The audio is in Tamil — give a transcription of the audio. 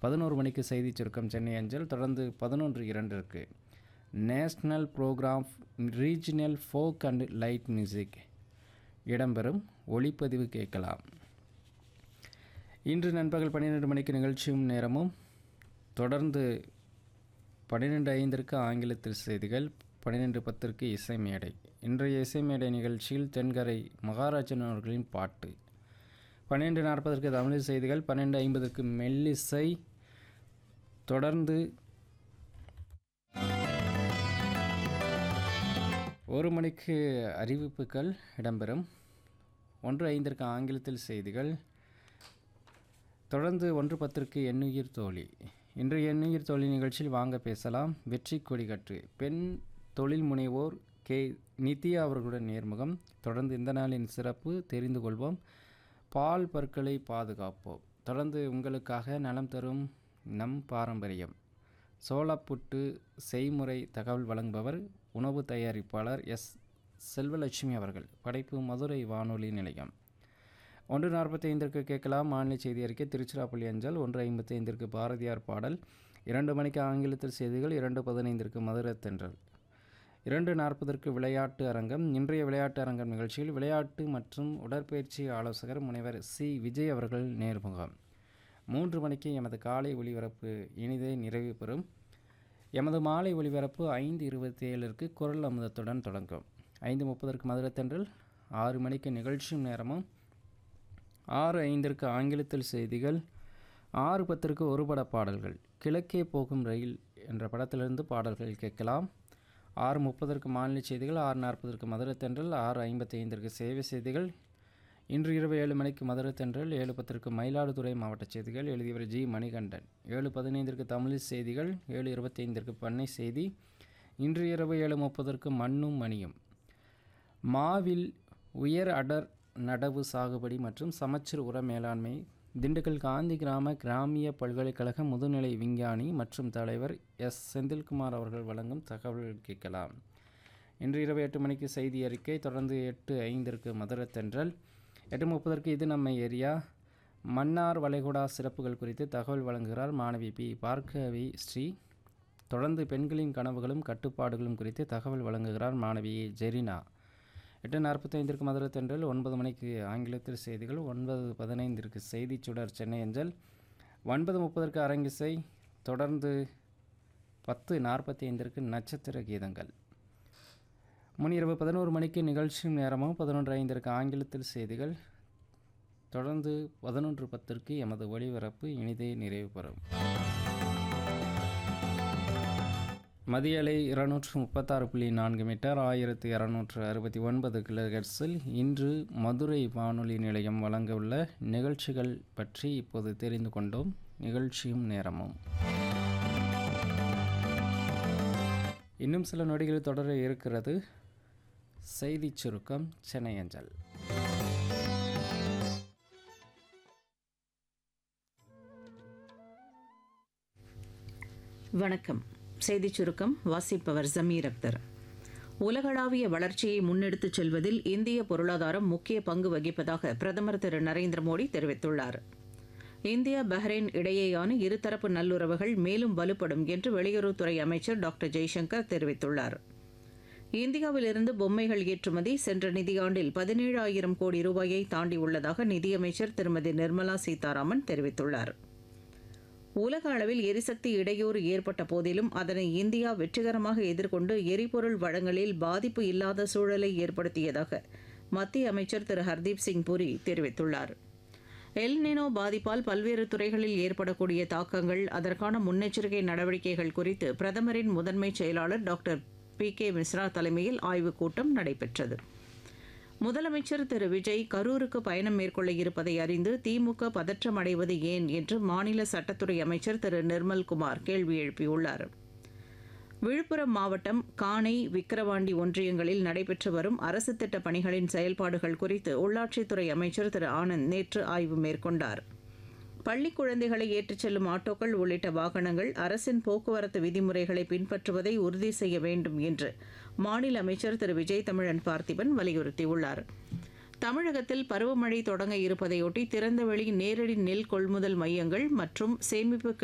பதினோரு மணிக்கு செய்தி சுருக்கம் சென்னை அஞ்சல் தொடர்ந்து பதினொன்று இரண்டிற்கு national program regional folk and light music இடம்பெறும் ஒளிப்பதிவு கேட்கலாம் இன்று நண்பகல் பன்னிரெண்டு மணிக்கு நிகழ்ச்சியும் நேரமும் தொடர்ந்து பன்னிரெண்டு ஐந்திற்கு ஆங்கிலத்தில் செய்திகள் பன்னிரெண்டு பத்திற்கு இசை மேடை இன்றைய இசை மேடை நிகழ்ச்சியில் தென்கரை மகாராஜன் அவர்களின் பாட்டு பன்னிரெண்டு நாற்பதற்கு தமிழ் செய்திகள் பன்னெண்டு ஐம்பதற்கு மெல்லிசை தொடர்ந்து ஒரு மணிக்கு அறிவிப்புகள் இடம்பெறும் ஒன்று ஐந்திற்கு ஆங்கிலத்தில் செய்திகள் தொடர்ந்து ஒன்று பத்திற்கு எண்ணுயிர் தோழி இன்று எண்ணுயிர் தோழி நிகழ்ச்சியில் வாங்க பேசலாம் வெற்றி கொடிகற்று பெண் தொழில் முனைவோர் கே நித்யா அவர்களுடன் நேர்முகம் தொடர்ந்து இந்த நாளின் சிறப்பு தெரிந்து கொள்வோம் பால் பற்களை பாதுகாப்போம் தொடர்ந்து உங்களுக்காக நலம் தரும் நம் பாரம்பரியம் சோளப்புட்டு செய்முறை தகவல் வழங்குபவர் உணவு தயாரிப்பாளர் எஸ் செல்வலட்சுமி அவர்கள் படைப்பு மதுரை வானொலி நிலையம் ஒன்று நாற்பத்தி ஐந்திற்கு கேட்கலாம் மாநில செய்தி அறிக்கை திருச்சிராப்பள்ளி அஞ்சல் ஒன்று ஐம்பத்தி ஐந்திற்கு பாரதியார் பாடல் இரண்டு மணிக்கு ஆங்கிலத்தில் செய்திகள் இரண்டு பதினைந்திற்கு மதுரை தென்றல் இரண்டு நாற்பதற்கு விளையாட்டு அரங்கம் இன்றைய விளையாட்டு அரங்கம் நிகழ்ச்சியில் விளையாட்டு மற்றும் உடற்பயிற்சி ஆலோசகர் முனைவர் சி விஜய் அவர்கள் நேர்முகம் மூன்று மணிக்கு எமது காலை ஒளிபரப்பு இனிதே நிறைவு பெறும் எமது மாலை ஒளிபரப்பு ஐந்து இருபத்தி ஏழிற்கு குரல் அமுதத்துடன் தொடங்கும் ஐந்து முப்பதற்கு மதுரை தென்றல் ஆறு மணிக்கு நிகழ்ச்சியும் நேரமும் ஆறு ஐந்திற்கு ஆங்கிலத்தில் செய்திகள் ஆறு பத்திற்கு ஒரு பட பாடல்கள் கிழக்கே போகும் ரயில் என்ற படத்திலிருந்து பாடல்கள் கேட்கலாம் ஆறு முப்பதற்கு மாநில செய்திகள் ஆறு நாற்பதற்கு மதுரை தென்றல் ஆறு ஐம்பத்தி ஐந்திற்கு சேவை செய்திகள் இன்று இரவு ஏழு மணிக்கு மதுரை தென்றல் ஏழு பத்திற்கு மயிலாடுதுறை மாவட்ட செய்திகள் எழுதியவர் ஜி மணிகண்டன் ஏழு பதினைந்திற்கு தமிழ் செய்திகள் ஏழு இருபத்தி ஐந்திற்கு பண்ணை செய்தி இன்று இரவு ஏழு முப்பதற்கு மண்ணும் மணியும் மாவில் உயர் அடர் நடவு சாகுபடி மற்றும் சமச்சீர் உர மேலாண்மை திண்டுக்கல் காந்தி கிராம கிராமிய பல்கலைக்கழக முதுநிலை விஞ்ஞானி மற்றும் தலைவர் எஸ் செந்தில்குமார் அவர்கள் வழங்கும் தகவல்கள் கேட்கலாம் இன்று இரவு எட்டு மணிக்கு செய்தி அறிக்கை தொடர்ந்து எட்டு ஐந்திற்கு மதுரை தென்றல் எட்டு முப்பதற்கு இது நம்ம ஏரியா மன்னார் வளைகுடா சிறப்புகள் குறித்து தகவல் வழங்குகிறார் மாணவி பி பார்கவி ஸ்ரீ தொடர்ந்து பெண்களின் கனவுகளும் கட்டுப்பாடுகளும் குறித்து தகவல் வழங்குகிறார் மாணவி ஜெரினா எட்டு நாற்பத்தைந்திற்கு மதுரை தென்றல் ஒன்பது மணிக்கு ஆங்கிலத்தில் செய்திகள் ஒன்பது பதினைந்திற்கு செய்தி சுடர் சென்னை அஞ்சல் ஒன்பது முப்பதற்கு அரங்கிசை தொடர்ந்து பத்து நாற்பத்தி ஐந்திற்கு நட்சத்திர கீதங்கள் முன்னிரவு பதினோரு மணிக்கு நிகழ்ச்சியும் நேரமும் பதினொன்று ஐந்திற்கு ஆங்கிலத்தில் செய்திகள் தொடர்ந்து பதினொன்று பத்திற்கு எமது ஒளிபரப்பு இனிதே நிறைவு பெறும் மதிய அலை இருநூற்று முப்பத்தாறு புள்ளி நான்கு மீட்டர் ஆயிரத்தி இரநூற்று அறுபத்தி ஒன்பது கிலோஹெர்ட்ஸில் இன்று மதுரை வானொலி நிலையம் வழங்க உள்ள நிகழ்ச்சிகள் பற்றி இப்போது தெரிந்து கொண்டோம் நிகழ்ச்சியும் நேரமும் இன்னும் சில நொடிகள் தொடர இருக்கிறது செய்தி சுருக்கம் சென்னை அஞ்சல் வணக்கம் செய்திச் சுருக்கம் வாசிப்பவர் ஜமீர் அக்தர் உலகளாவிய வளர்ச்சியை முன்னெடுத்துச் செல்வதில் இந்திய பொருளாதாரம் முக்கிய பங்கு வகிப்பதாக பிரதமர் திரு நரேந்திர மோடி தெரிவித்துள்ளார் இந்தியா பஹ்ரைன் இடையேயான இருதரப்பு நல்லுறவுகள் மேலும் வலுப்படும் என்று வெளியுறவுத்துறை அமைச்சர் டாக்டர் ஜெய்சங்கர் தெரிவித்துள்ளார் இந்தியாவிலிருந்து பொம்மைகள் ஏற்றுமதி சென்ற நிதியாண்டில் பதினேழாயிரம் கோடி ரூபாயை தாண்டியுள்ளதாக நிதியமைச்சர் திருமதி நிர்மலா சீதாராமன் தெரிவித்துள்ளார் உலக அளவில் எரிசக்தி இடையூறு ஏற்பட்ட போதிலும் அதனை இந்தியா வெற்றிகரமாக எதிர்கொண்டு எரிபொருள் வழங்கலில் பாதிப்பு இல்லாத சூழலை ஏற்படுத்தியதாக மத்திய அமைச்சர் திரு ஹர்தீப் சிங் புரி தெரிவித்துள்ளார் எல்னினோ பாதிப்பால் பல்வேறு துறைகளில் ஏற்படக்கூடிய தாக்கங்கள் அதற்கான முன்னெச்சரிக்கை நடவடிக்கைகள் குறித்து பிரதமரின் முதன்மை செயலாளர் டாக்டர் பி கே மிஸ்ரா தலைமையில் ஆய்வுக் கூட்டம் நடைபெற்றது முதலமைச்சர் திரு விஜய் கரூருக்கு பயணம் மேற்கொள்ள இருப்பதை அறிந்து திமுக பதற்றம் அடைவது ஏன் என்று மாநில சட்டத்துறை அமைச்சர் திரு நிர்மல்குமார் கேள்வி எழுப்பியுள்ளார் விழுப்புரம் மாவட்டம் காணை விக்கிரவாண்டி ஒன்றியங்களில் நடைபெற்று வரும் அரசு திட்ட பணிகளின் செயல்பாடுகள் குறித்து உள்ளாட்சித்துறை அமைச்சர் திரு ஆனந்த் நேற்று ஆய்வு மேற்கொண்டார் பள்ளி குழந்தைகளை ஏற்றிச் செல்லும் ஆட்டோக்கள் உள்ளிட்ட வாகனங்கள் அரசின் போக்குவரத்து விதிமுறைகளை பின்பற்றுவதை உறுதி செய்ய வேண்டும் என்று மாநில அமைச்சர் திரு விஜய் தமிழன் பார்த்திபன் வலியுறுத்தியுள்ளார் தமிழகத்தில் பருவமழை தொடங்க இருப்பதையொட்டி திறந்தவெளி நேரடி நெல் கொள்முதல் மையங்கள் மற்றும் சேமிப்பு